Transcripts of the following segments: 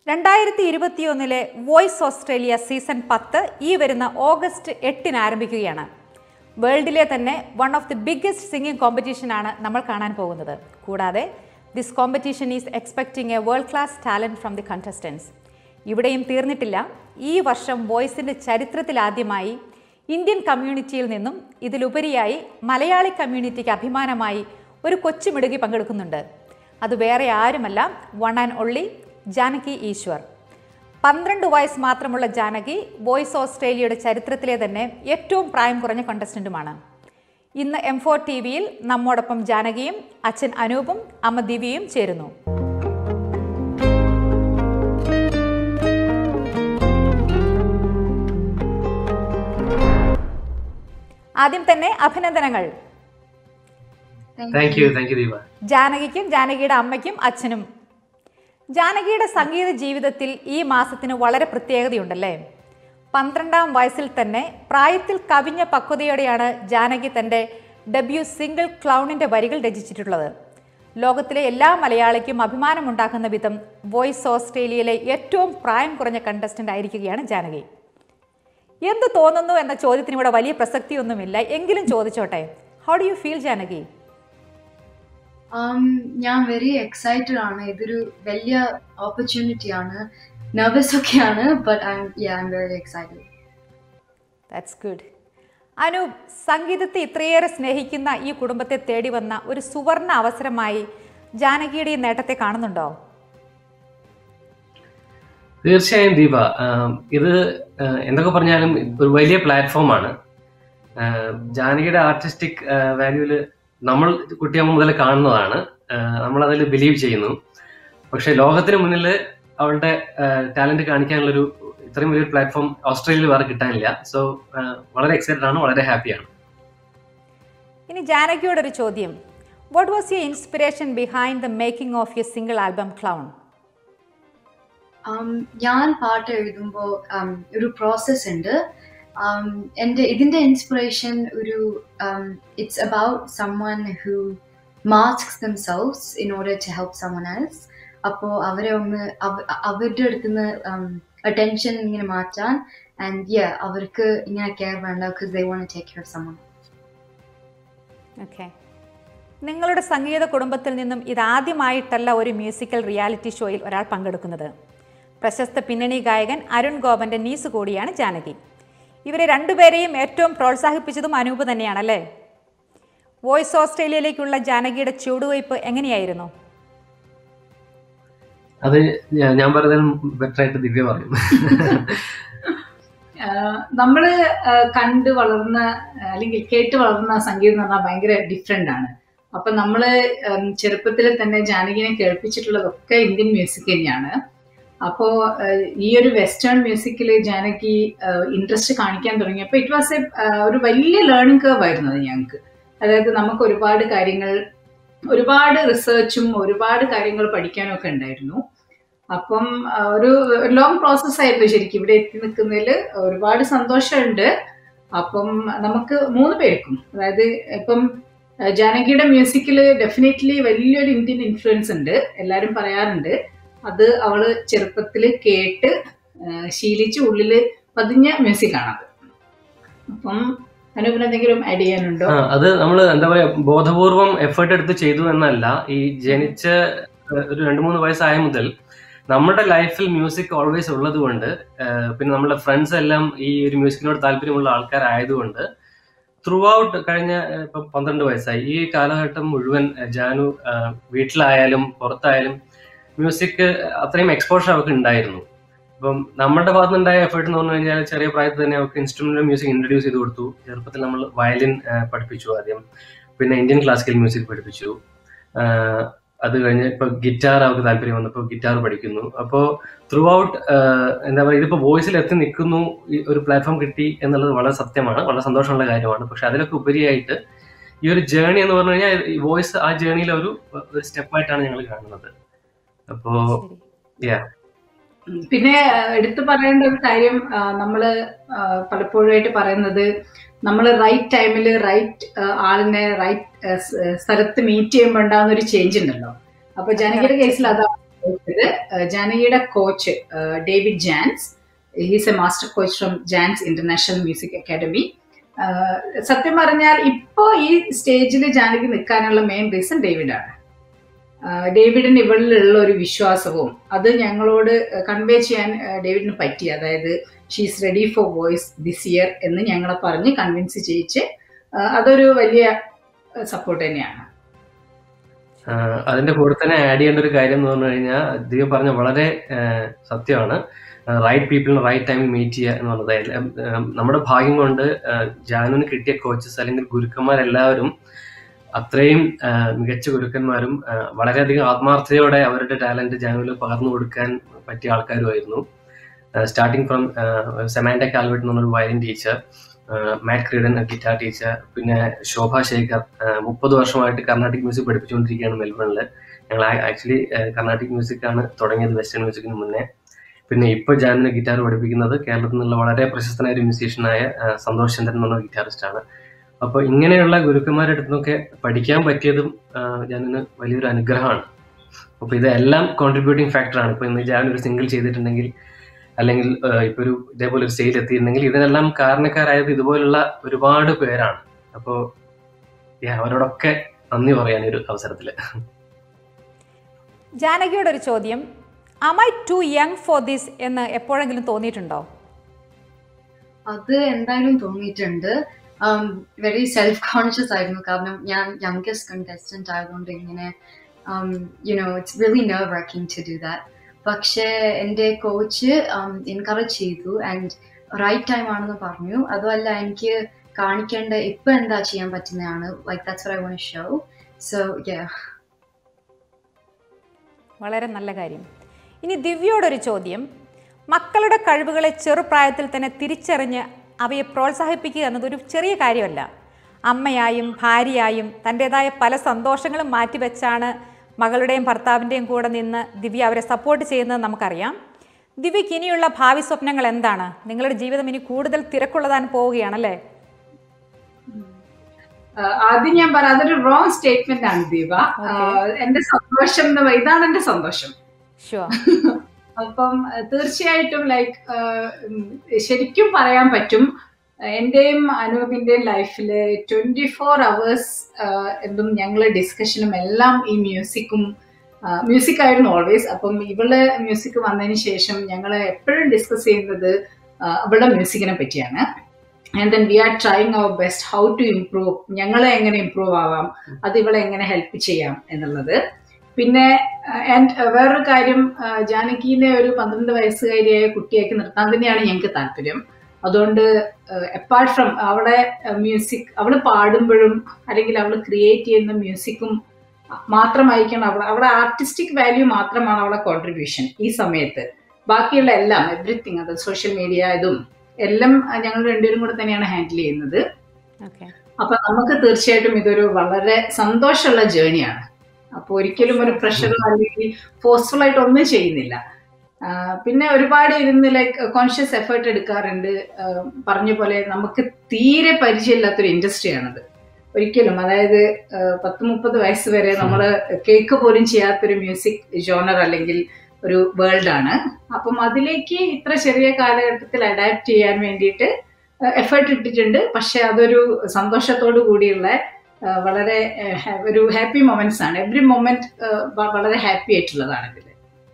രണ്ടായിരത്തി ഇരുപത്തിയൊന്നിലെ voice Australia season പത്ത് ഈ വരുന്ന ഓഗസ്റ്റ് എട്ടിന് ആരംഭിക്കുകയാണ് വേൾഡിലെ തന്നെ one of the biggest singing കോമ്പറ്റീഷനാണ് നമ്മൾ കാണാൻ പോകുന്നത് കൂടാതെ this competition is expecting a world class talent from the contestants ഇവിടെയും തീർന്നിട്ടില്ല ഈ വർഷം വോയിസിൻ്റെ ചരിത്രത്തിലാദ്യമായി ഇന്ത്യൻ കമ്മ്യൂണിറ്റിയിൽ നിന്നും ഇതിലുപരിയായി മലയാളി കമ്മ്യൂണിറ്റിക്ക് അഭിമാനമായി ഒരു കൊച്ചുമിടുകി പങ്കെടുക്കുന്നുണ്ട് അത് വേറെ ആരുമല്ല one and only Janaki Easwar പന്ത്രണ്ട് വയസ്സ് മാത്രമുള്ള ജാനകി വോയിസ് ഓസ്ട്രേലിയയുടെ ചരിത്രത്തിലെ തന്നെ ഏറ്റവും പ്രായം കുറഞ്ഞ കണ്ടസ്റ്റൻറ്റുമാണ് ഇന്ന് എം ഫോർ ടി വിയിൽ നമ്മോടൊപ്പം ജാനകിയും അച്ഛൻ അനൂപും അമ്മ ദിവ്യയും ചേരുന്നു ആദ്യം തന്നെ അഭിനന്ദനങ്ങൾ thank you thank you Deepa ജാനകിക്കും ജാനകിയുടെ അമ്മയ്ക്കും അച്ഛനും ജാനകിയുടെ സംഗീത ജീവിതത്തിൽ ഈ മാസത്തിന് വളരെ പ്രത്യേകതയുണ്ടല്ലേ പന്ത്രണ്ടാം വയസ്സിൽ തന്നെ പ്രായത്തിൽ കവിഞ്ഞ പക്വതയോടെയാണ് ജാനകി തൻ്റെ ഡെബ്യൂ സിംഗിൾ ക്ലൗണിൻ്റെ വരികൾ രചിച്ചിട്ടുള്ളത് ലോകത്തിലെ എല്ലാ മലയാളിക്കും അഭിമാനമുണ്ടാക്കുന്ന വിധം വോയിസ് ഓസ്ട്രേലിയയിലെ ഏറ്റവും പ്രായം കുറഞ്ഞ കണ്ടസ്റ്റൻ്റ് ആയിരിക്കുകയാണ് ജാനകി എന്ത് തോന്നുന്നു എന്ന ചോദ്യത്തിന് ഇവിടെ വലിയ പ്രസക്തിയൊന്നുമില്ല എങ്കിലും ചോദിച്ചോട്ടെ how do you feel Janaki Um, ഞാൻ വെരി എക്സൈറ്റഡ് ആണ് ഇതൊരു വലിയ ഓപ്പർച്യൂണിറ്റി ആണ് നെർവസ് ഒക്കെയാണ് but I I am very excited that's good Anoop സംഗീതത്തെ ഇത്രയേറെ സ്നേഹിക്കുന്ന ഈ കുടുംബത്തെ തേടി വന്ന ഒരു സുവർണ അവസരമായി ജാനകിയുടെ ഈ നേട്ടത്തെ കാണുന്നുണ്ടോ തീർച്ചയായും ദീപ ആം, ഇത് ആ, എന്തൊക്കെ പറഞ്ഞാലും ഒരു വലിയ പ്ലാറ്റ്ഫോമാണ് ജാനകിയുടെ ആർട്ടിസ്റ്റിക് വാല്യൂല് നമ്മൾ കുട്ടിയമ്മ മുതൽ കാണുന്നതാണ് നമ്മൾ അതിൽ ബിലീവ് ചെയ്യുന്നു പക്ഷെ ലോകത്തിന് മുന്നിൽ അവളുടെ ടാലന്റ് കാണിക്കാനുള്ളൊരു ഇത്രയും വലിയൊരു പ്ലാറ്റ്ഫോം ഓസ്ട്രേലിയയിൽ വേറെ കിട്ടാനില്ല സോ വളരെ എക്സൈറ്റഡ് ആണ് വളരെ ഹാപ്പിയാണ് ഇനി ജാനകിയോടൊരു ചോദ്യം what was your inspiration behind the making of your single album clown um, ഞാൻ പാട്ട് എഴുതുമ്പോൾ um, ഒരു പ്രോസസ് ഉണ്ട് um, എൻ്റെ ഇതിൻ്റെ ഇൻസ്പിറേഷൻ ഒരു it's about someone who masks damsels in order to help someone else അപ്പോൾ അവരെ ഒന്ന് അവ- അവരുടെ അടുത്ത് നിന്ന് അറ്റൻഷൻ ഇങ്ങനെ മാറ്റാൻ ആൻഡ് യ അവർക്ക് ഇങ്ങനെ കെയർ വേണ്ട because they won't take care of someone okay നിങ്ങളുടെ സംഗീത കുടുംബത്തിൽ നിന്നും ഇതാദ്യമായിട്ടല്ല ഒരു മ്യൂസിക്കൽ റിയാലിറ്റി ഷോയിൽ ഒരാൾ പങ്കെടുക്കുന്നത് പ്രശസ്ത പിന്നണി ഗായകൻ അരുൺ ഗോപന്റെ നീസ് കൂടിയാണ് ജാനകി ഇവരെ രണ്ടുപേരെയും ഏറ്റവും പ്രോത്സാഹിപ്പിച്ചതും അനൂപ് തന്നെയാണല്ലേ വോയിസ് ഓസ്ട്രേലിയയിലേക്കുള്ള ജാനകിയുടെ ചുവടുവയ്പ് എങ്ങനെയായിരുന്നു അത് ഞാ- ഞാൻ പറയുന്നതിലും ബെറ്റർ ആയിട്ട് ദിവ്യ പറയും ആഹ് നമ്മള് ആഹ് കണ്ട് വളർന്ന അല്ലെങ്കിൽ കേട്ട് വളർന്ന സംഗീതം എന്ന് പറഞ്ഞാൽ ഭയങ്കര ഡിഫറെന്റ് ആണ് അപ്പൊ നമ്മള് ഉം, ചെറുപ്പത്തിൽ തന്നെ ജാനകിനെ കേൾപ്പിച്ചിട്ടുള്ളതൊക്കെ ഇന്ത്യൻ മ്യൂസിക് തന്നെയാണ് അപ്പോ ആഹ് ഈ ഒരു വെസ്റ്റേൺ മ്യൂസിക്കിൽ ജാനകി ഇൻട്രസ്റ്റ് കാണിക്കാൻ തുടങ്ങിയപ്പോൾ ഇറ്റ് വാസ് എ ഒരു വലിയ ലേണിംഗ് കർവ് ആയിരുന്നു അത് ഞങ്ങൾക്ക് അതായത് നമുക്ക് ഒരുപാട് കാര്യങ്ങൾ ഒരുപാട് റിസർച്ചും ഒരുപാട് കാര്യങ്ങൾ പഠിക്കാനും ഒക്കെ ഉണ്ടായിരുന്നു അപ്പം ആ, ഒരു ലോങ് പ്രോസസ് ആയിരുന്നു ശരിക്കും ഇവിടെ എത്തി നിൽക്കുന്നതിൽ ഒരുപാട് സന്തോഷമുണ്ട് അപ്പം നമുക്ക് മൂന്ന് പേർക്കും അതായത് ഇപ്പം ആ, ജാനകിയുടെ മ്യൂസിക്കിൽ ഡെഫിനറ്റ്ലി വലിയൊരു ഇന്ത്യൻ ഇൻഫ്ലുവൻസ് ഉണ്ട് എല്ലാവരും പറയാറുണ്ട് അത് അവള് ചെറുപ്പത്തിൽ കേട്ട് ആ, ശീലിച്ച് ഉള്ളിൽ പതിഞ്ഞ മ്യൂസിക് ആണത് അപ്പം അനൂപിന് എന്തെങ്കിലും ആഡ് ചെയ്യാനുണ്ടോ ആ, അത് നമ്മൾ എന്താ പറയാ ബോധപൂർവം എഫേർട്ട് എടുത്ത് ചെയ്തു എന്നല്ല ഈ ജനിച്ച ഏഹ്, ഒരു രണ്ട് മൂന്ന് വയസ്സായ മുതൽ നമ്മുടെ ലൈഫിൽ മ്യൂസിക് ഓൾവേസ് ഉള്ളത് കൊണ്ട് ഏഹ്, പിന്നെ നമ്മുടെ ഫ്രണ്ട്സ് എല്ലാം ഈ ഒരു മ്യൂസിക്കിനോട് താല്പര്യമുള്ള ആൾക്കാരായതുകൊണ്ട് ത്രൂ ഔട്ട് കഴിഞ്ഞ ഏഹ്, ഇപ്പം പന്ത്രണ്ട് വയസ്സായി ഈ കാലഘട്ടം മുഴുവൻ ഏഹ്, ജാനു ഏഹ്, വീട്ടിലായാലും പുറത്തായാലും മ്യൂസിക് അത്രയും എക്സ്പോഷർ അവർക്ക് ഉണ്ടായിരുന്നു അപ്പം നമ്മുടെ ഭാഗത്തുനിന്നുണ്ടായ എഫേർട്ട് എന്ന് പറഞ്ഞു കഴിഞ്ഞാൽ ചെറിയ പ്രായത്തിൽ തന്നെ അവർക്ക് ഇൻസ്ട്രുമെന്റൽ മ്യൂസിക് ഇൻട്രൊഡ്യൂസ് ചെയ്ത് കൊടുത്തു ചെറുപ്പത്തിൽ നമ്മൾ വയലിൻ പഠിപ്പിച്ചു ആദ്യം പിന്നെ ഇന്ത്യൻ ക്ലാസിക്കൽ മ്യൂസിക് പഠിപ്പിച്ചു ആഹ് അത് കഴിഞ്ഞ് ഇപ്പൊ ഗിറ്റാർ അവർക്ക് താല്പര്യം വന്നപ്പോൾ ഗിറ്റാർ പഠിക്കുന്നു അപ്പോൾ ത്രൂ ഔട്ട് എന്താ പറയുക ഇതിപ്പോ വോയിസിൽ എത്തി നിൽക്കുന്നു ഈ ഒരു പ്ലാറ്റ്ഫോം കിട്ടി എന്നുള്ളത് വളരെ സത്യമാണ് വളരെ സന്തോഷമുള്ള കാര്യമാണ് പക്ഷെ അതിലൊക്കെ ഉപരിയായിട്ട് ഈ ഒരു ജേണി എന്ന് പറഞ്ഞു കഴിഞ്ഞാൽ ഈ വോയിസ് ആ ജേണിയിൽ ഒരു ഒരു സ്റ്റെപ്പായിട്ടാണ് ഞങ്ങൾ കാണുന്നത് അപ്പോ yeah. ഉം. പിന്നെ ആഹ് എടുത്തു പറയേണ്ട ഒരു കാര്യം ആഹ് നമ്മള് ആഹ് പലപ്പോഴായിട്ട് പറയുന്നത് നമ്മൾ റൈറ്റ് ടൈമിൽ റൈറ്റ് ആളിനെ റൈറ്റ് സ്ഥലത്ത് മീറ്റ് ചെയ്യുമ്പോൾ ഉണ്ടാകുന്ന ഒരു ചേഞ്ച് ഉണ്ടല്ലോ അപ്പൊ ജാനകിയുടെ കേസിൽ അതാണ് ചോദിച്ചത് ഏഹ് ജാനകിയുടെ coach David Jans he's a master coach from Jans International Music Academy സത്യം പറഞ്ഞാൽ ഇപ്പോ ഈ സ്റ്റേജിൽ ജാനകി നിൽക്കാനുള്ള മെയിൻ റീസൺ ഡേവിഡാണ് ആഹ് ഡേവിഡിന് ഇവളിലുള്ള ഒരു വിശ്വാസവും അത് ഞങ്ങളോട് കൺവേ ചെയ്യാൻ ആഹ് ഡേവിഡിന് പറ്റി അതായത് she's ready for Voice this year എന്ന് ഞങ്ങളെ പറഞ്ഞ് കൺവിൻസ് ചെയ്യിച്ച് ആഹ് അതൊരു വലിയ സപ്പോർട്ട് തന്നെയാണ് ആഹ് അതിന്റെ കൂടെ തന്നെ ആഡ് ചെയ്യേണ്ട ഒരു കാര്യം എന്ന് പറഞ്ഞു കഴിഞ്ഞാൽ ദിവ്യ പറഞ്ഞ വളരെ ആഹ് സത്യമാണ് റൈറ്റ് പീപ്പിളിന് റൈറ്റ് ടൈമിൽ മീറ്റ് ചെയ്യുക എന്ന് പറഞ്ഞത് എല്ലാം, ആഹ് നമ്മുടെ ഭാഗ്യം കൊണ്ട് ആഹ് ജാനുവിന് കിട്ടിയ കോച്ചസ് അല്ലെങ്കിൽ ഗുരുക്കന്മാരെല്ലാവരും അത്രയും ആഹ് മികച്ച ഗുരുക്കന്മാരും ആഹ് വളരെയധികം ആത്മാർത്ഥതയോടെ അവരുടെ ടാലന്റ് ജാനുവിൽ പകർന്നു കൊടുക്കാൻ പറ്റിയ ആൾക്കാരുമായിരുന്നു സ്റ്റാർട്ടിങ് ഫ്രം സെമാൻഡ കാൽവെട്ട് എന്ന് പറഞ്ഞൊരു violin teacher Matt Creedon guitar teacher പിന്നെ ശോഭ ശേഖർ മുപ്പത് വർഷമായിട്ട് കർണാട്ടിക് മ്യൂസിക് പഠിപ്പിച്ചുകൊണ്ടിരിക്കുകയാണ് മെൽബണിൽ ഞങ്ങൾ ആക്ച്വലി കർണാട്ടിക് മ്യൂസിക് ആണ് തുടങ്ങിയത് വെസ്റ്റേൺ മ്യൂസിക്കിന് മുന്നേ പിന്നെ ഇപ്പോൾ ജാനിന് ഗിറ്റാർ പഠിപ്പിക്കുന്നത് കേരളത്തിൽ നിന്നുള്ള വളരെ പ്രശസ്തനായ ഒരു മ്യൂസീഷ്യനായ സന്തോഷ് ചന്ദ്രൻ എന്ന് പറഞ്ഞ ഗിറ്റാറിസ്റ്റ് ആണ് അപ്പോൾ ഇങ്ങനെയുള്ള ഗുരുക്കന്മാരുടെ അടുത്ത് നിന്നൊക്കെ പഠിക്കാൻ പറ്റിയതും ജാനിന് വലിയൊരു അനുഗ്രഹമാണ് അപ്പോൾ ഇതെല്ലാം കോൺട്രിബ്യൂട്ടിംഗ് ഫാക്ടറാണ് ഇപ്പോൾ ഇന്ന് ജാൻ ഒരു സിംഗിൾ ചെയ്തിട്ടുണ്ടെങ്കിൽ അല്ലെങ്കിൽ ഇപ്പൊ ഒരു ഇതേപോലെ ഒരു സ്റ്റേജ് എത്തിയിട്ടുണ്ടെങ്കിൽ ഇതിനെല്ലാം കാരണക്കാരായത് ഇതുപോലുള്ള ഒരുപാട് പേരാണ് അപ്പോൾ അവരോടൊക്കെ നന്ദി പറയാൻ ഒരു അവസരത്തില് ജാനകിയുടെ ഒരു ചോദ്യം am I too young for this എന്ന് എപ്പോഴെങ്കിലും തോന്നിയിട്ടുണ്ടോ അത് എന്തായാലും തോന്നിയിട്ടുണ്ട് വെരി സെൽഫ് കോൺഷ്യസ് ആയിരുന്നു കാരണം ഞാൻ യങ്കസ്റ്റ് കണ്ടസ്റ്റന്റ് ആയതുകൊണ്ട് ഇങ്ങനെ you know it's really nerve wracking to do that പക്ഷേ എൻ്റെ കോച്ച് എൻകറേജ് ചെയ്തു ആൻഡ് റൈറ്റ് ടൈം ആണെന്ന് പറഞ്ഞു അതുമല്ല എനിക്ക് കാണിക്കേണ്ട ഇപ്പൊ എന്താ ചെയ്യാൻ പറ്റുന്നതാണ് like that's I want show so വളരെ നല്ല കാര്യം ഇനി ദിവ്യയോടൊരു ചോദ്യം മക്കളുടെ കഴിവുകളെ ചെറുപ്രായത്തിൽ തന്നെ തിരിച്ചറിഞ്ഞ് അവയെ പ്രോത്സാഹിപ്പിക്കുക എന്നതൊരു ചെറിയ കാര്യമല്ല അമ്മയായും ഭാര്യയായും തൻ്റെതായ പല സന്തോഷങ്ങളും മാറ്റിവെച്ചാണ് മകളുടെയും ഭർത്താവിൻ്റെയും കൂടെ നിന്ന് ദിവ്യ അവരെ സപ്പോർട്ട് ചെയ്യുന്നത് നമുക്കറിയാം ദിവ്യക്ക് ഇനിയുള്ള ഭാവി സ്വപ്നങ്ങൾ എന്താണ് നിങ്ങളുടെ ജീവിതം ഇനി കൂടുതൽ തിരക്കുള്ളതാൻ പോവുകയാണല്ലേ ആദ്യം ഞാൻ പറയാം അതൊരു റോങ് സ്റ്റേറ്റ്മെന്റ് ആണ് ദീപ എന്റെ സന്തോഷം എന്ന് ഇതാണ് എന്റെ സന്തോഷം അപ്പം തീർച്ചയായിട്ടും ലൈക്ക് ശരിക്കും പറയാൻ പറ്റും എന്റെയും അനൂപിന്റെയും ലൈഫില് ട്വന്റി ഫോർ അവേഴ്സ് എന്തും ഞങ്ങള് ഡിസ്കഷനും എല്ലാം ഈ മ്യൂസിക്കും മ്യൂസിക് ആയിരുന്നു ഓൾവേസ് അപ്പം ഇവള് മ്യൂസിക് വന്നതിന് ശേഷം ഞങ്ങൾ എപ്പോഴും ഡിസ്കസ് ചെയ്യുന്നത് ഇവളുടെ മ്യൂസിക്കിനെ പറ്റിയാണ് and then we are trying our best how to improve ഞങ്ങളെ എങ്ങനെ ഇംപ്രൂവ് ആവാം അത് ഇവളെ എങ്ങനെ ഹെൽപ്പ് ചെയ്യാം എന്നുള്ളത് പിന്നെ ആൻഡ് വേറൊരു കാര്യം ജാനകിനെ ഒരു പന്ത്രണ്ട് വയസ്സുകാരിയായ കുട്ടിയാക്കി നിർത്താൻ തന്നെയാണ് ഞങ്ങൾക്ക് താല്പര്യം അതുകൊണ്ട് അപ്പാർട്ട് ഫ്രം അവിടെ മ്യൂസിക് അവൾ പാടുമ്പോഴും അല്ലെങ്കിൽ അവൾ ക്രിയേറ്റ് ചെയ്യുന്ന മ്യൂസിക്കും മാത്രമായിരിക്കണം അവൾ അവിടെ ആർട്ടിസ്റ്റിക് വാല്യൂ മാത്രമാണ് അവളെ കോൺട്രിബ്യൂഷൻ ഈ സമയത്ത് ബാക്കിയുള്ള എല്ലാം എവറിത്തിങ് അത് സോഷ്യൽ മീഡിയ ഇതും എല്ലാം ഞങ്ങൾ രണ്ടുപേരും കൂടെ തന്നെയാണ് ഹാൻഡിൽ ചെയ്യുന്നത് അപ്പൊ നമുക്ക് തീർച്ചയായിട്ടും ഇതൊരു വളരെ സന്തോഷമുള്ള ജേണിയാണ് അപ്പൊ ഒരിക്കലും ഒരു പ്രഷറോ അല്ലെങ്കിൽ ഫോഴ്സ്ഫുൾ ആയിട്ട് ഒന്നും ചെയ്യുന്നില്ല പിന്നെ ഒരുപാട് ഇരുന്ന് ലൈക്ക് കോൺഷ്യസ് എഫേർട്ട് എടുക്കാറുണ്ട് പറഞ്ഞ പോലെ നമുക്ക് തീരെ പരിചയമില്ലാത്തൊരു ഇൻഡസ്ട്രിയാണത് ഒരിക്കലും അതായത് പത്ത് മുപ്പത് വയസ്സ് വരെ നമ്മൾ കേക്ക് പോലും ചെയ്യാത്തൊരു മ്യൂസിക് ജോണർ അല്ലെങ്കിൽ ഒരു വേൾഡ് ആണ് അപ്പം അതിലേക്ക് ഇത്ര ചെറിയ കാലഘട്ടത്തിൽ അഡാപ്റ്റ് ചെയ്യാൻ വേണ്ടിയിട്ട് എഫേർട്ട് ഇട്ടിട്ടുണ്ട് പക്ഷെ അതൊരു സന്തോഷത്തോടു കൂടിയുള്ള വളരെ ഒരു ഹാപ്പി മൊമെന്റ്സ് ആണ് എവറി മൊമെന്റ് വളരെ ഹാപ്പി ആയിട്ടുള്ളതാണ് ഇതിൽ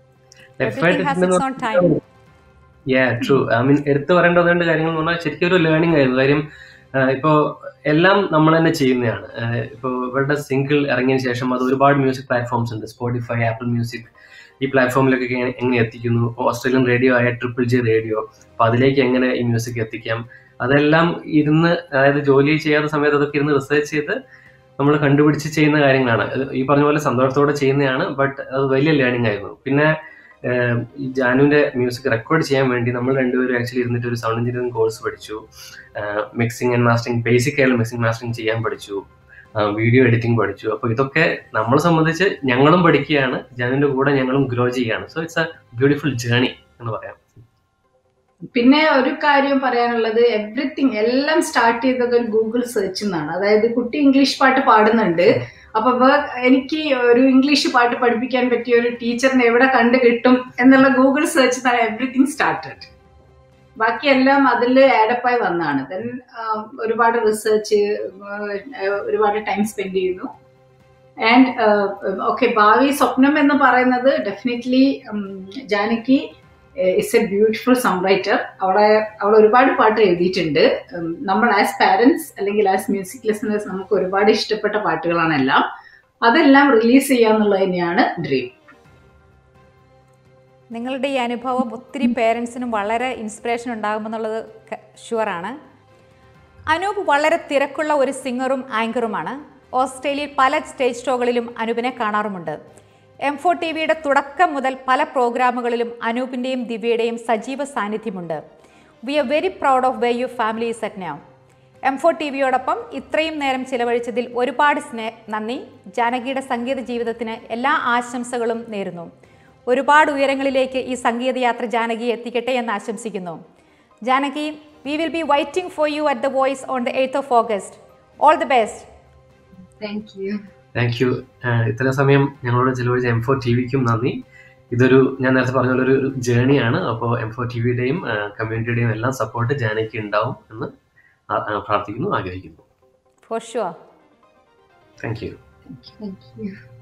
ട്രൂ ഐ മീൻ എടുത്തു പറയേണ്ട രണ്ട് കാര്യങ്ങൾ എന്ന് പറഞ്ഞാൽ ശരിക്കും ഒരു ലേണിംഗ് ആയിരുന്നു കാര്യം ഇപ്പോ എല്ലാം നമ്മൾ തന്നെ ചെയ്യുന്നതാണ് ഇപ്പോൾ ഇവരുടെ സിംഗിൾ ഇറങ്ങിയതിന് ശേഷം അത് ഒരുപാട് മ്യൂസിക് പ്ലാറ്റ്ഫോംസ് ഉണ്ട് സ്പോട്ടിഫൈ ആപ്പിൾ മ്യൂസിക് ഈ പ്ലാറ്റ്ഫോമിലൊക്കെ എങ്ങനെ എത്തിക്കുന്നു ഓസ്ട്രേലിയൻ റേഡിയോ ആയ ട്രിപ്പിൾ ജി റേഡിയോ അപ്പൊ അതിലേക്ക് എങ്ങനെ ഈ മ്യൂസിക് എത്തിക്കാം അതെല്ലാം ഇരുന്ന് അതായത് ജോലി ചെയ്യാത്ത സമയത്ത് അതൊക്കെ ഇരുന്ന് റിസർച്ച് ചെയ്ത് നമ്മൾ കണ്ടുപിടിച്ച് ചെയ്യുന്ന കാര്യങ്ങളാണ് ഈ പറഞ്ഞ പോലെ സന്തോഷത്തോടെ ചെയ്യുന്നതാണ് ബട്ട് അത് വലിയ ലേണിംഗ് ആയിരുന്നു പിന്നെ ഈ ജാനുവിന്റെ മ്യൂസിക് റെക്കോർഡ് ചെയ്യാൻ വേണ്ടി നമ്മൾ രണ്ടുപേരും ആക്ച്വലി ഇരുന്നിട്ട് ഒരു സൗണ്ട് എഞ്ചിനീയറിംഗ് കോഴ്സ് പഠിച്ചു മിക്സിംഗ് ആൻഡ് മാസ്റ്ററിംഗ് ബേസിക് ആയാലും മിക്സിംഗ് മാസ്റ്ററിംഗ് ചെയ്യാൻ പഠിച്ചു വീഡിയോ എഡിറ്റിംഗ് പഠിച്ചു അപ്പോൾ ഇതൊക്കെ നമ്മളെ സംബന്ധിച്ച് ഞങ്ങളും പഠിക്കുകയാണ് ജാനുവിന്റെ കൂടെ ഞങ്ങളും ഗ്രോ ചെയ്യുകയാണ് so it's a beautiful journey എന്ന് പറയാം പിന്നെ ഒരു കാര്യം പറയാനുള്ളത് എവറിത്തിങ് എല്ലാം സ്റ്റാർട്ട് ചെയ്തത് ഒരു ഗൂഗിൾ സെർച്ച് എന്നാണ് അതായത് കുട്ടി ഇംഗ്ലീഷ് പാട്ട് പാടുന്നുണ്ട് അപ്പൊ വേ- എനിക്ക് ഒരു ഇംഗ്ലീഷ് പാട്ട് പഠിപ്പിക്കാൻ പറ്റിയ ഒരു ടീച്ചറിനെ എവിടെ കണ്ടു കിട്ടും എന്നുള്ള ഗൂഗിൾ സെർച്ച് തന്നെ എവറിത്തിങ് സ്റ്റാർട്ടഡ് ബാക്കിയെല്ലാം അതിൽ ആഡപ്പായി വന്നാണ് ദെൻ ഒരുപാട് റിസർച്ച് ഒരുപാട് ടൈം സ്പെൻഡ് ചെയ്യുന്നു ആൻഡ് ഓക്കെ ഭാവി സ്വപ്നം എന്ന് പറയുന്നത് definitely Janaki is a beautiful songwriter അവളെ അവൾ ഒരുപാട് പാട്ട് എഴുതിയിട്ടുണ്ട് ഉം, നമ്മൾ ആസ് പാരൻസ് അല്ലെങ്കിൽ ആസ് മ്യൂസിക് ലിസണേഴ്സ് നമുക്ക് ഒരുപാട് ഇഷ്ടപ്പെട്ട പാട്ടുകളാണ് എല്ലാം അതെല്ലാം റിലീസ് ചെയ്യാന്നുള്ളത് തന്നെയാണ് ഡ്രീം നിങ്ങളുടെ ഈ അനുഭവം ഒത്തിരി പേരൻസിനും വളരെ ഇൻസ്പിറേഷൻ ഉണ്ടാകുമെന്നുള്ളത് ഷുവറാണ് അനൂപ് വളരെ തിരക്കുള്ള ഒരു സിംഗറും ആങ്കറുമാണ് ഓസ്ട്രേലിയയിൽ പല സ്റ്റേജ് ഷോകളിലും അനൂപിനെ കാണാറുമുണ്ട് എം ഫോർ ടി വിയുടെ തുടക്കം മുതൽ പല പ്രോഗ്രാമുകളിലും അനൂപിൻ്റെയും ദിവ്യയുടെയും സജീവ സാന്നിധ്യമുണ്ട് we are very proud of way you family is at now M four T വിയോടൊപ്പം ഇത്രയും നേരം ചിലവഴിച്ചതിൽ ഒരുപാട് സ്നേ നന്ദി ജാനകിയുടെ സംഗീത ജീവിതത്തിന് എല്ലാ ആശംസകളും നേരുന്നു ഒരുപാട് ഉയരങ്ങളിലേക്ക് ഈ സംഗീത യാത്ര ജാനകി എത്തിക്കട്ടെ എന്ന് ആശംസിക്കുന്നു Janaki we will be waiting for you at the Voice on the eighth of August all the best Thank you. Thank you ഇത്ര സമയം ഞങ്ങളോട് ചിലവഴിച്ച എം ഫോർ ടി വിക്കും നന്ദി ഇതൊരു ഞാൻ നേരത്തെ പറഞ്ഞ പോലെ ഒരു ജേണിയാണ് അപ്പോൾ എം ഫോർ ടി വിയുടെയും കമ്മ്യൂണിറ്റിയുടെയും എല്ലാം സപ്പോർട്ട് ജാനയ്ക്ക് ഉണ്ടാവും എന്ന് ആ- ആ, പ്രാർത്ഥിക്കുന്നു ആഗ്രഹിക്കുന്നു for sure thank you Thank you.